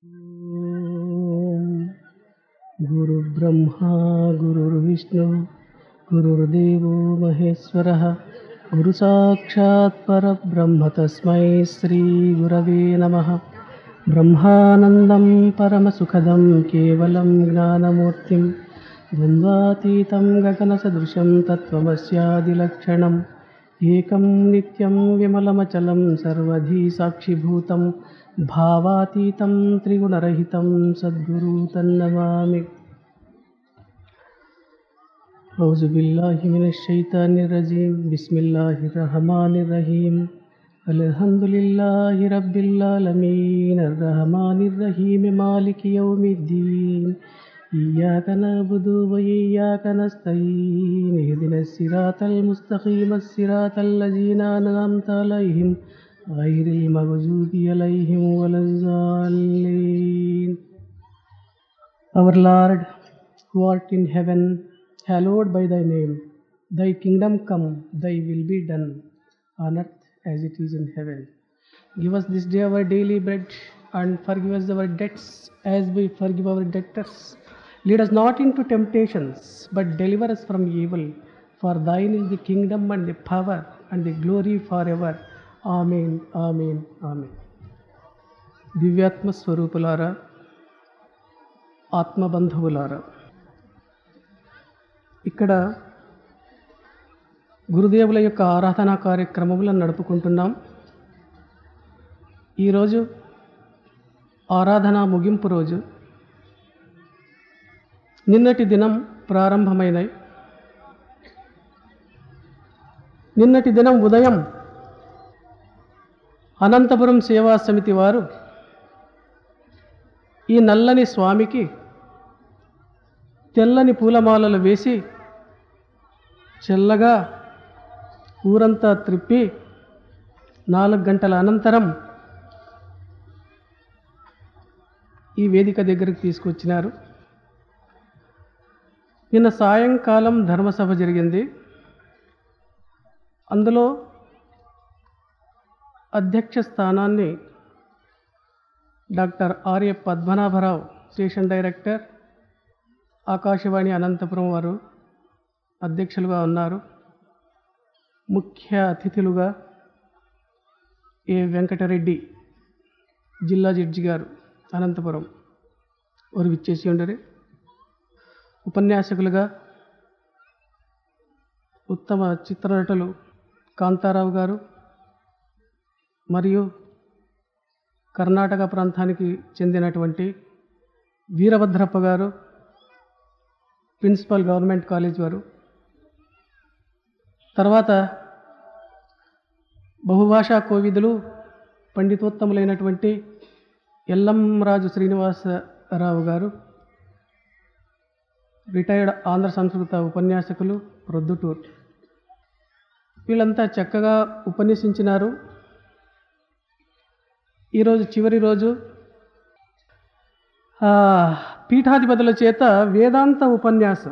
गुरुर्ब्रह्मा गुरुर्विष्णु गुरुर्देवो महेश्वरः गुरुसाक्षात् परब्रह्म तस्मै श्रीगुरवे नमः ब्रह्मानन्दं परमसुखदं केवलं ज्ञानमूर्तिं द्वन्द्वातीतं गगनसदृशं तत्त्वमस्यादिलक्षणम् एकं नित्यं विमलमचलं सर्वधी साक्षिभूतं भावातीतं त्रिगुणरहितं सद्गुरु तन्नमामि أعوذ بالله من الشيطان الرجيم بسم الله الرحمن الرحيم الحمد لله رب العالمين الرحمن الرحيم مالك يوم الدين إياك نعبد وإياك نستعين اهدنا الصراط المستقيم الصراط الذين أنعمت عليهم غير المغضوب عليهم ولا الضالين Our Lord, who art in heaven, hallowed by thy name. Thy kingdom come, thy will be done, on earth as it is in heaven. Give us this day our daily bread, and forgive us our debts as we forgive our debtors. Lead us not into temptations, but deliver us from evil. For thine is the kingdom and the power and the glory forever. Amen, Amen, Amen. దివ్యాత్మ స్వరూపులారా ఆత్మబంధువులారా ఇక్కడ గురుదేవుల యొక్క ఆరాధనా కార్యక్రమములను నడుపుకుంటున్నాం ఈరోజు ఆరాధన ముగింపు రోజు నిన్నటి దినం ప్రారంభమైనవి నిన్నటి దినం ఉదయం అనంతపురం సేవా సమితి వారు ఈ నల్లని స్వామికి తెల్లని పూలమాలలు వేసి చల్లగా ఊరంతా త్రిప్పి నాలుగు గంటల అనంతరం ఈ వేదిక దగ్గరికి తీసుకొచ్చినారు నిన్న సాయంకాలం ధర్మసభ జరిగింది అందులో అధ్యక్ష స్థానాన్ని doctor Arya Padmanabharao station director Akashvani Anantapuram వారు అధ్యక్షులుగా ఉన్నారు ముఖ్య అతిథులుగా ఏ వెంకటరెడ్డి జిల్లా జడ్జి గారు అనంతపురం వారు విచ్చేసి ఉండరు ఉపన్యాసకులుగా ఉత్తమ చిత్రనటులు కాంతారావు గారు మరియు కర్ణాటక ప్రాంతానికి చెందినటువంటి వీరభద్రప్ప గారు ప్రిన్సిపల్ గవర్నమెంట్ కాలేజ్ వారు తర్వాత బహుభాషా కోవిదులు పండితోత్తములైనటువంటి ఎల్లంరాజు శ్రీనివాసరావు గారు రిటైర్డ్ ఆంధ్ర సంస్కృత ఉపన్యాసకులు ప్రొద్దుటూర్ వీళ్ళంతా చక్కగా ఉపన్యసించినారు ఈరోజు చివరి రోజు పీఠాధిపతుల చేత వేదాంత ఉపన్యాసం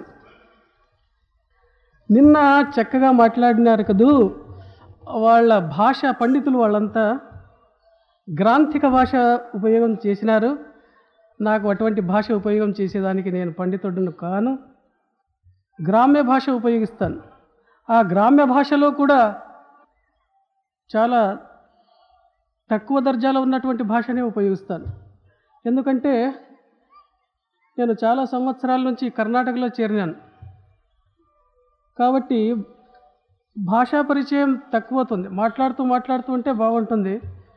నిన్న చక్కగా మాట్లాడినారు కదూ వాళ్ళ భాష పండితులు వాళ్ళంతా గ్రాంథిక భాష ఉపయోగం చేసినారు నాకు అటువంటి భాష ఉపయోగం చేసేదానికి నేను పండితుడును కాను గ్రామ్య భాష ఉపయోగిస్తాను ఆ గ్రామ్య భాషలో కూడా చాలా తక్కువ దర్జాలో ఉన్నటువంటి భాషనే ఉపయోగిస్తాను ఎందుకంటే నేను చాలా సంవత్సరాల నుంచి కర్ణాటకలో చేరినాను కాబట్టి భాషా పరిచయం తక్కువవుతుంది మాట్లాడుతూ మాట్లాడుతూ ఉంటే బాగుంటుంది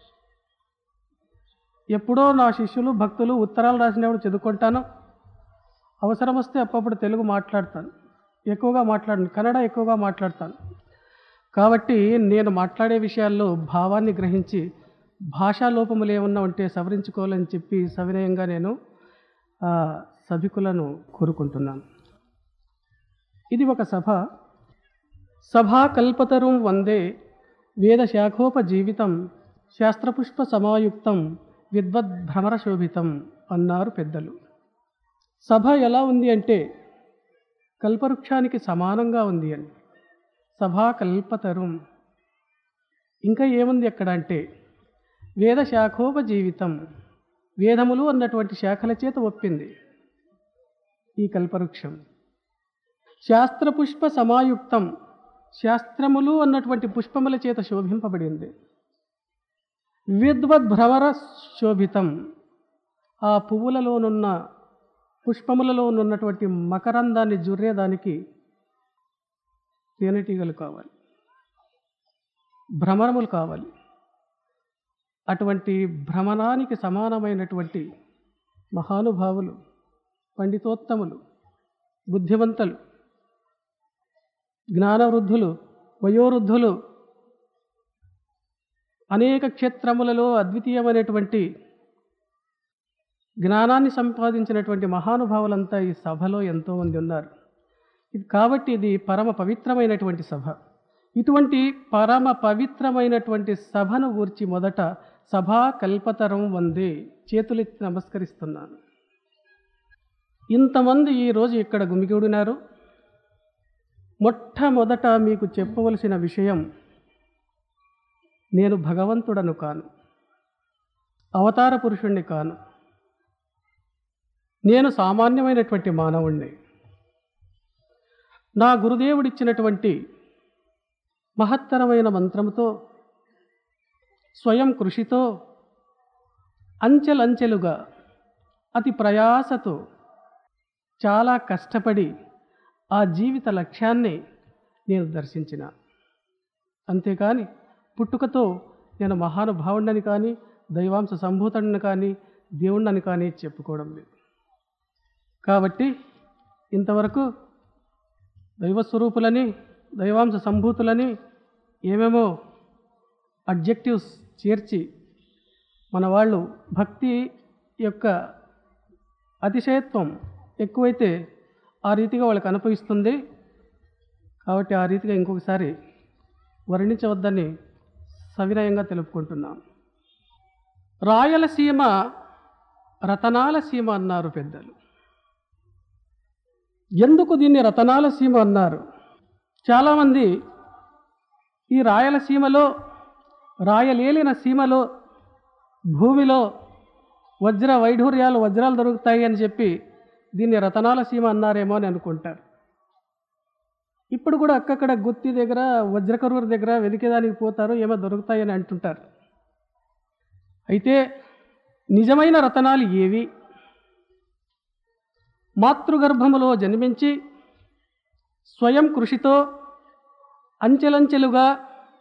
ఎప్పుడో నా శిష్యులు భక్తులు ఉత్తరాలు రాసినప్పుడు చదువుకుంటాను అవసరం వస్తే అప్పుడప్పుడు తెలుగు మాట్లాడతాను ఎక్కువగా మాట్లాడను కన్నడ ఎక్కువగా మాట్లాడతాను కాబట్టి నేను మాట్లాడే విషయాల్లో భావాన్ని గ్రహించి భాషా లోపములు ఏమన్నా ఉంటే సవరించుకోవాలని చెప్పి సవినయంగా నేను సభికులను కోరుకుంటున్నాను ఇది ఒక సభ సభా కల్పతరుం వందే వేద శాఖోపజీవితం శాస్త్రపుష్ప సమాయుక్తం విద్వద్భ్రమర శోభితం అన్నారు పెద్దలు సభ ఎలా ఉంది అంటే కల్పవృక్షానికి సమానంగా ఉంది అని సభా కల్పతరుం ఇంకా ఏముంది ఎక్కడ అంటే వేద శాఖోపజీవితం వేదములు అన్నటువంటి శాఖల చేత ఒప్పింది ఈ కల్పవృక్షం శాస్త్రపుష్ప సమాయుక్తం శాస్త్రములు అన్నటువంటి పుష్పముల చేత శోభింపబడింది విద్వద్భ్రవర శోభితం ఆ పువ్వులలోనున్న పుష్పములలోనున్నటువంటి మకరందాన్ని జుర్రేదానికి తేనెటీగలు కావాలి భ్రమరములు కావాలి అటువంటి భ్రమణానికి సమానమైనటువంటి మహానుభావులు పండితోత్తములు బుద్ధివంతులు జ్ఞానవృద్ధులు వయోవృద్ధులు అనేక క్షేత్రములలో అద్వితీయమైనటువంటి జ్ఞానాన్ని సంపాదించినటువంటి మహానుభావులంతా ఈ సభలో ఎంతోమంది ఉన్నారు ఇది కాబట్టి ఇది పరమ పవిత్రమైనటువంటి సభ ఇటువంటి పరమ పవిత్రమైనటువంటి సభను గూర్చి మొదట సభా కల్పతరం వందే చేతులెత్తి నమస్కరిస్తున్నాను ఇంతమంది ఈరోజు ఇక్కడ గుమిగూడినారు మొట్టమొదట మీకు చెప్పవలసిన విషయం నేను భగవంతుడను కాను అవతార పురుషుణ్ణి కాను నేను సామాన్యమైనటువంటి మానవుణ్ణి నా గురుదేవుడిచ్చినటువంటి మహత్తరమైన మంత్రముతో స్వయం కృషితో అంచెలంచెలుగా అతి ప్రయాసతో చాలా కష్టపడి ఆ జీవిత లక్ష్యాన్ని నేను దర్శించిన అంతేకాని పుట్టుకతో నేను మహానుభావుడని కానీ దైవాంశ సంభూతుడిని కానీ దేవుణ్ణని కానీ చెప్పుకోవడం లేదు కాబట్టి ఇంతవరకు దైవస్వరూపులని దైవాంశ సంభూతులని ఏమేమో అడ్జెక్టివ్స్ చేర్చి మన వాళ్ళు భక్తి యొక్క అతిశయత్వం ఎక్కువైతే ఆ రీతిగా వాళ్ళకి అనుభవిస్తుంది కాబట్టి ఆ రీతిగా ఇంకొకసారి వర్ణించవద్దని సవినయంగా తెలుపుకుంటున్నాను రాయలసీమ రతనాల సీమ అన్నారు పెద్దలు ఎందుకు దీన్ని రతనాల సీమ అన్నారు చాలామంది ఈ రాయలసీమలో రాయలేలిన సీమలో భూమిలో వజ్ర వైఢూర్యాలు వజ్రాలు దొరుకుతాయి అని చెప్పి దీన్ని రతనాల సీమ అన్నారేమో అని అనుకుంటారు ఇప్పుడు కూడా అక్కక్కడ గుత్తి దగ్గర వజ్రకరూరు దగ్గర వెతికేదానికి పోతారు ఏమో దొరుకుతాయని అంటుంటారు అయితే నిజమైన రతనాలు ఏవి మాతృగర్భములో జన్మించి స్వయం కృషితో అంచెలంచెలుగా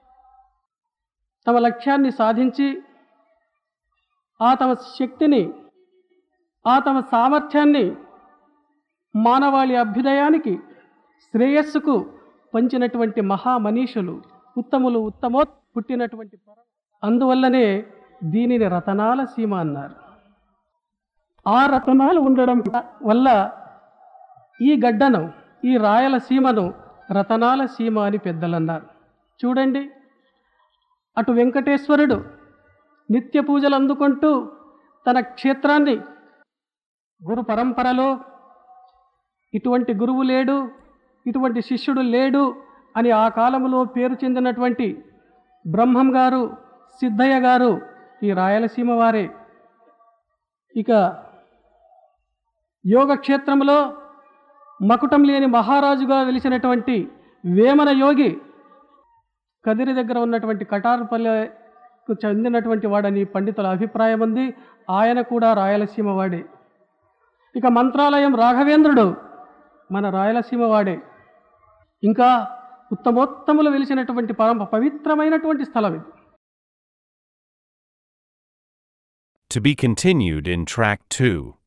తమ లక్ష్యాన్ని సాధించి ఆ తమ శక్తిని ఆ తమ సామర్థ్యాన్ని మానవాళి అభ్యుదయానికి శ్రేయస్సుకు పంచినటువంటి మహామనీషులు ఉత్తములు ఉత్తమో పుట్టినటువంటి పర- అందువల్లనే దీనిని రతనాల సీమ అన్నారు ఆ రతనాలు ఉండడం వల్ల ఈ గడ్డను ఈ రాయలసీమను రతనాల సీమ అని పెద్దలన్నారు చూడండి అటు వెంకటేశ్వరుడు నిత్య పూజలు అందుకుంటూ తన క్షేత్రాన్ని గురు పరంపరలో ఇటువంటి గురువు లేడు ఇటువంటి శిష్యుడు లేడు అని ఆ కాలంలో పేరు చెందినటువంటి బ్రహ్మం గారు సిద్ధయ్య గారు ఈ రాయలసీమ వారే ఇక యోగక్షేత్రంలో మకుటం లేని మహారాజుగా వెలిసినటువంటి వేమన యోగి కదిరి దగ్గర ఉన్నటువంటి కటారుపల్లెకు చెందినటువంటి వాడని పండితుల అభిప్రాయం ఉంది ఆయన కూడా రాయలసీమ వాడే ఇక మంత్రాలయం రాఘవేంద్రుడు మన రాయలసీమ వాడే ఇంకా ఉత్తమోత్తములు వెలిసినటువంటి పరమ పవిత్రమైనటువంటి స్థలం ఇది To be continued in Track 2.